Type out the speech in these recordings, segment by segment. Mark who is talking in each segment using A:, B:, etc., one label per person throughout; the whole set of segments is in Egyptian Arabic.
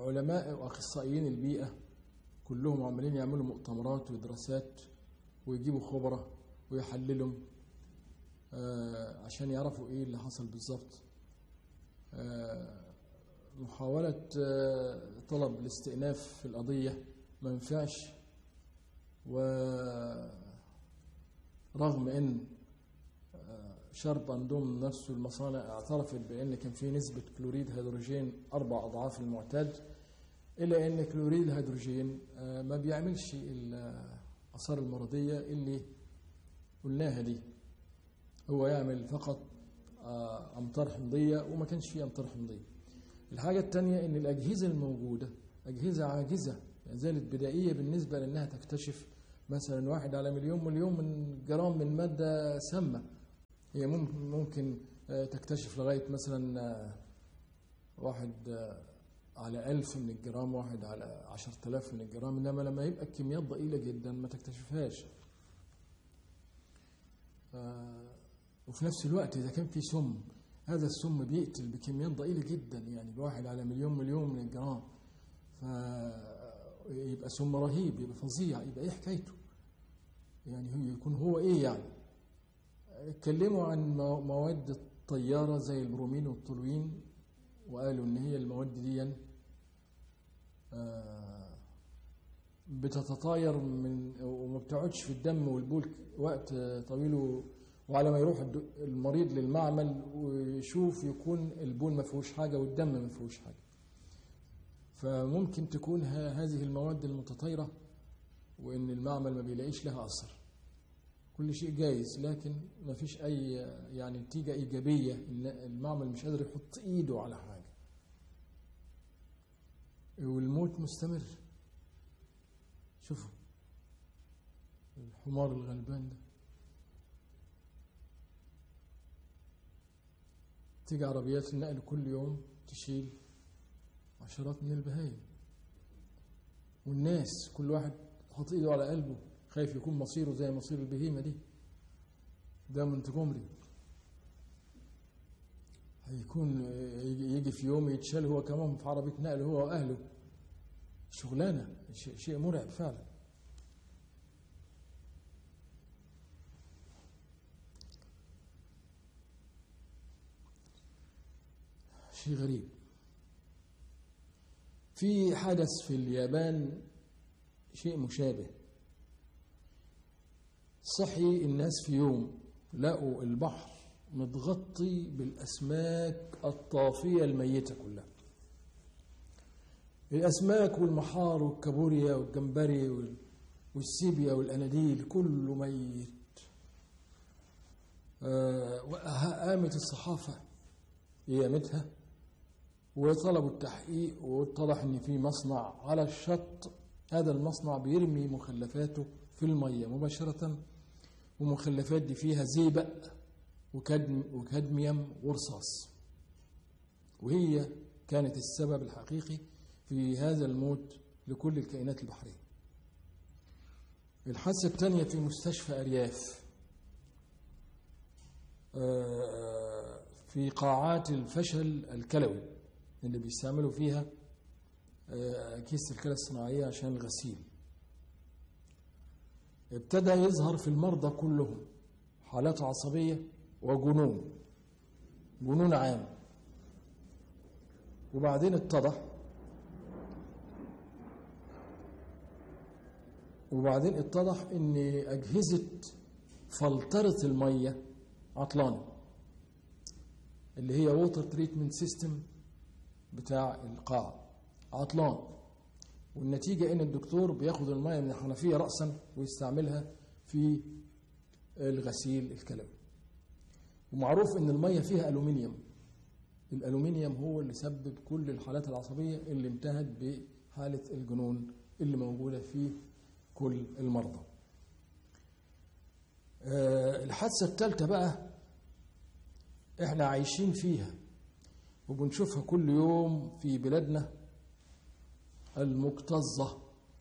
A: علماء واخصائيين البيئه كلهم عمالين يعملوا مؤتمرات ودراسات ويجيبوا خبراء ويحللوا آه، عشان يعرفوا ايه اللي حصل بالظبط آه، محاولة آه، طلب الاستئناف في القضية ما ينفعش ورغم ان آه، شرب اندوم نفسه المصانع اعترفت بان كان في نسبة كلوريد هيدروجين اربع اضعاف المعتاد الا ان كلوريد الهيدروجين آه، ما بيعملش الاثار المرضية اللي قلناها دي هو يعمل فقط آه، امطار حمضية وما كانش فيه امطار حمضية الحاجة الثانية ان الاجهزة الموجودة اجهزة عاجزة يعني زالت بدائية بالنسبة لانها تكتشف مثلا واحد على مليون مليون من جرام من مادة سامة هي ممكن ممكن آه، تكتشف لغاية مثلا آه، واحد آه، على ألف من الجرام واحد على عشرة آلاف من الجرام إنما لما يبقى الكميات ضئيلة جدا ما تكتشفهاش آه، وفي نفس الوقت إذا كان في سم هذا السم بيقتل بكميات ضئيلة جدا يعني بواحد على مليون مليون من الجرام فيبقى سم رهيب يبقى فظيع يبقى إيه حكايته يعني هو يكون هو إيه يعني اتكلموا عن مو- مواد الطيارة زي البرومين والتولوين وقالوا إن هي المواد دي آه، بتتطاير من وما بتقعدش في الدم والبول وقت طويل و- وعلى ما يروح الد- المريض للمعمل ويشوف يكون البول ما فيهوش حاجة والدم ما فيهوش حاجة فممكن تكون ه- هذه المواد المتطايرة وإن المعمل ما بيلاقيش لها أثر كل شيء جايز لكن ما فيش أي يعني نتيجة إيجابية إن المعمل مش قادر يحط إيده على حاجة والموت مستمر شوفوا الحمار الغلبان ده تيجي عربيات النقل كل يوم تشيل عشرات من البهايم والناس كل واحد حاطط ايده على قلبه خايف يكون مصيره زي مصير البهيمه دي ده منتجمري هيكون يجي يجي في يوم يتشال هو كمان في عربيه نقل هو واهله شغلانه شيء شيء مرعب فعلا شيء غريب في حدث في اليابان شيء مشابه صحي الناس في يوم لقوا البحر متغطي بالأسماك الطافية الميتة كلها الأسماك والمحار والكابوريا والجمبري وال- والسيبيا والأناديل كله ميت آه، وقامت الصحافة قيامتها وطلبوا التحقيق واتضح ان في مصنع على الشط هذا المصنع بيرمي مخلفاته في الميه مباشره ومخلفات دي فيها زئبق وكدم وكادميوم ورصاص وهي كانت السبب الحقيقي في هذا الموت لكل الكائنات البحريه الحادثه الثانيه في مستشفى ارياف آه، في قاعات الفشل الكلوي اللي بيستعملوا فيها آه، كيس الكلى الصناعية عشان الغسيل ابتدى يظهر في المرضى كلهم حالات عصبية وجنون جنون عام وبعدين اتضح وبعدين اتضح ان اجهزة فلترة المية عطلانة اللي هي ووتر تريتمنت سيستم بتاع القاعة عطلان والنتيجة ان الدكتور بياخد المية من الحنفية رأسا ويستعملها في الغسيل الكلوي ومعروف ان المية فيها ألومنيوم الألومنيوم هو اللي سبب كل الحالات العصبية اللي انتهت بحالة الجنون اللي موجودة في كل المرضى آه، الحادثة الثالثة بقى احنا عايشين فيها وبنشوفها كل يوم في بلادنا المكتظة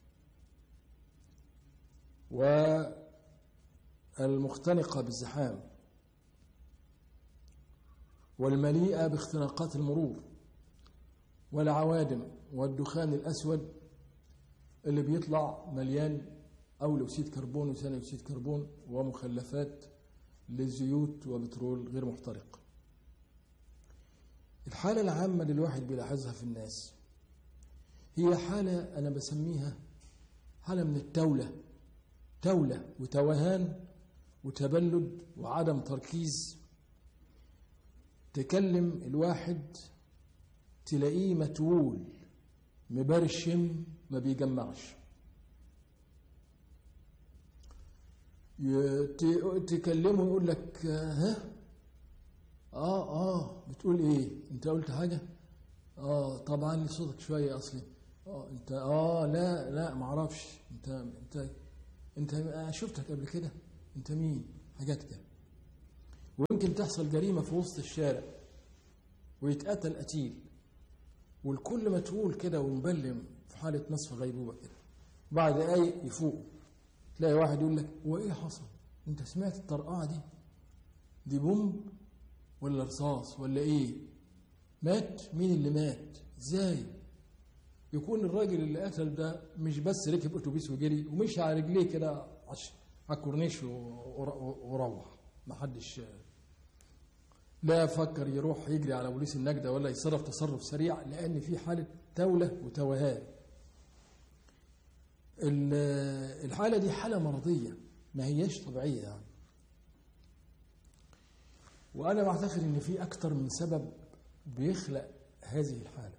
A: والمختنقة بالزحام والمليئة باختناقات المرور والعوادم والدخان الأسود اللي بيطلع مليان أول أكسيد كربون وثاني أكسيد كربون ومخلفات للزيوت وبترول غير محترق الحالة العامة اللي الواحد بيلاحظها في الناس هي حالة أنا بسميها حالة من التولة تولة وتوهان وتبلد وعدم تركيز تكلم الواحد تلاقيه متول مبرشم ما بيجمعش يت- تكلمه يقول لك ها اه اه بتقول ايه انت قلت حاجه اه طبعا صوتك شويه اصلي اه انت اه لا لا ما اعرفش انت انت انت آه، شفتك قبل كده انت مين حاجات كده ويمكن تحصل جريمه في وسط الشارع ويتقتل قتيل والكل متقول كده ومبلم في حاله نصف غيبوبه كده بعد دقايق يفوق تلاقي واحد يقول لك هو ايه حصل انت سمعت الطرقعه دي دي بومب ولا رصاص ولا ايه مات مين اللي مات ازاي يكون الراجل اللي قتل ده مش بس ركب اتوبيس وجري ومشي على رجليه كده عش- على الكورنيش و- ور- وروح ما حدش لا فكر يروح يجري على بوليس النجدة ولا يتصرف تصرف سريع لأن في حالة تولة وتوهان ال- الحالة دي حالة مرضية ما هياش طبيعية يعني وأنا بعتقد إن في أكتر من سبب بيخلق هذه الحالة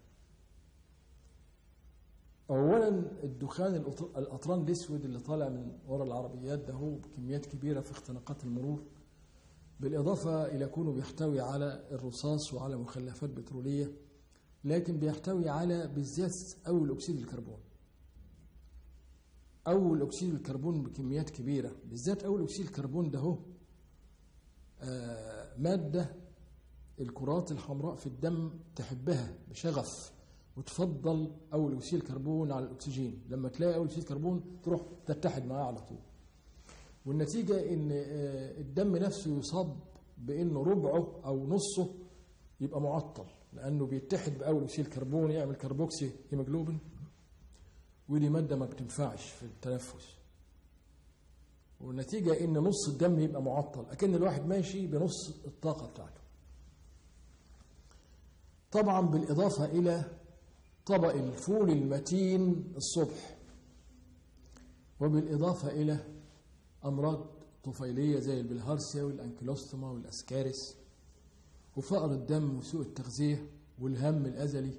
A: أولا الدخان الأط- الأطران الأسود اللي طالع من ورا العربيات ده هو بكميات كبيرة في اختناقات المرور بالإضافة إلى كونه بيحتوي على الرصاص وعلى مخلفات بترولية لكن بيحتوي على بالذات أول أكسيد الكربون أول أكسيد الكربون بكميات كبيرة بالذات أول أكسيد الكربون ده هو آه، مادة الكرات الحمراء في الدم تحبها بشغف وتفضل أول أكسيد الكربون على الأكسجين لما تلاقي أول أكسيد الكربون تروح تتحد معاه على طول والنتيجة إن آه، الدم نفسه يصاب بإنه ربعه أو نصه يبقى معطل لأنه بيتحد بأول أكسيد الكربون يعمل كربوكسي هيموجلوبين ودي مادة ما بتنفعش في التنفس والنتيجة إن نص الدم يبقى معطل أكن الواحد ماشي بنص الطاقة بتاعته طبعا بالإضافة إلى طبق الفول المتين الصبح وبالإضافة إلى أمراض طفيلية زي البلهارسيا والأنكيلوستوما والأسكارس وفقر الدم وسوء التغذية والهم الأزلي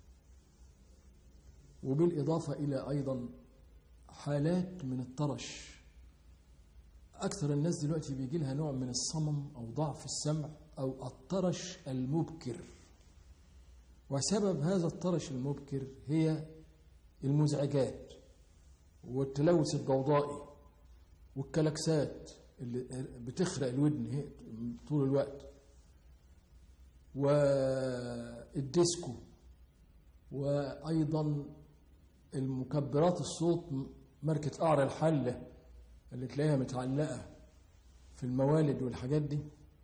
A: وبالإضافة إلى أيضا حالات من الطرش أكثر الناس دلوقتي بيجي لها نوع من الصمم أو ضعف السمع أو الطرش المبكر وسبب هذا الطرش المبكر هي المزعجات والتلوث الضوضائي والكلاكسات اللي بتخرق الودن هي طول الوقت والديسكو وأيضا المكبرات الصوت ماركة قعر الحلة اللي تلاقيها متعلقة في الموالد والحاجات دي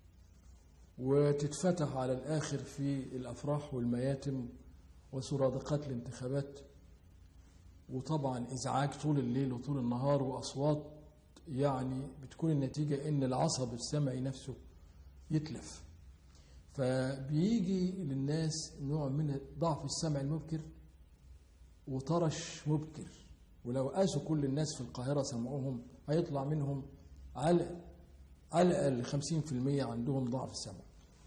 A: وتتفتح على الآخر في الأفراح والمياتم وسرادقات الانتخابات وطبعا إزعاج طول الليل وطول النهار وأصوات يعني بتكون النتيجة إن العصب السمعي نفسه يتلف فبيجي للناس نوع من ضعف السمع المبكر وطرش مبكر ولو قاسوا كل الناس في القاهرة سمعوهم هيطلع منهم على على الأقل 50% عندهم ضعف السمع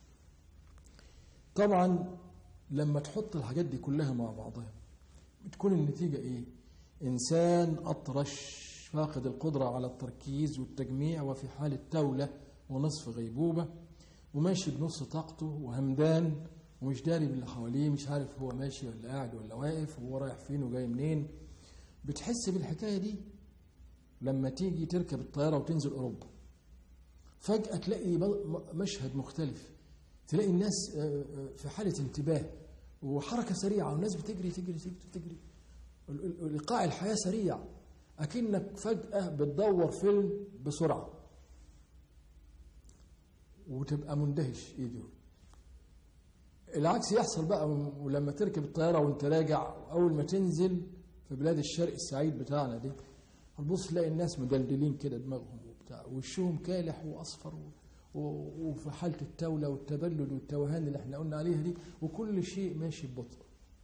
A: طبعا لما تحط الحاجات دي كلها مع بعضها بتكون النتيجة إيه؟ إنسان أطرش فاقد القدرة على التركيز والتجميع وفي حالة تولة ونصف غيبوبة وماشي بنص طاقته وهمدان ومش داري باللي حواليه مش عارف هو ماشي ولا قاعد ولا واقف وهو رايح فين وجاي منين بتحس بالحكاية دي لما تيجي تركب الطيارة وتنزل أوروبا فجأة تلاقي مشهد مختلف تلاقي الناس في حالة انتباه وحركة سريعة والناس بتجري تجري تجري تجري إيقاع الحياة سريع أكنك فجأة بتدور فيلم بسرعة وتبقى مندهش إيه دول العكس يحصل بقى ولما تركب الطياره وانت راجع اول ما تنزل في بلاد الشرق السعيد بتاعنا دي هتبص تلاقي الناس مدلدلين كده دماغهم وبتاع وشهم كالح واصفر و- و- وفي حاله التوله والتبلد والتوهان اللي احنا قلنا عليها دي وكل شيء ماشي ببطء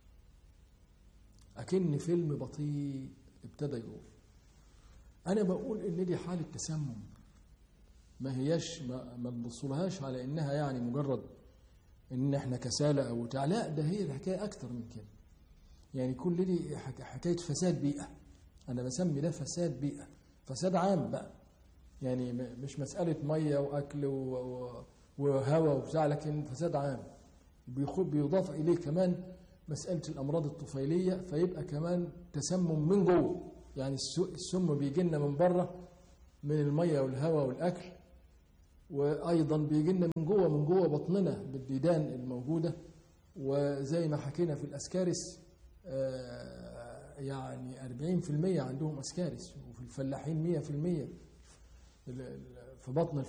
A: اكن فيلم بطيء ابتدى يدور انا بقول ان دي حاله تسمم ما هياش ما, ما تبصلهاش على انها يعني مجرد ان احنا كسالى او بتاع لا ده هي الحكايه اكتر من كده يعني كل دي حك- حكايه فساد بيئه انا بسمي ده فساد بيئه فساد عام بقى يعني م- مش مساله ميه واكل و- و- وهواء وبتاع لكن فساد عام بيخ- بيضاف اليه كمان مساله الامراض الطفيليه فيبقى كمان تسمم من جوه يعني الس- السم بيجي لنا من بره من الميه والهواء والاكل وايضا بيجي لنا من جوه من جوه بطننا بالديدان الموجوده وزي ما حكينا في الاسكارس آه، يعني 40% عندهم اسكارس وفي الفلاحين 100% ال- ال- في بطن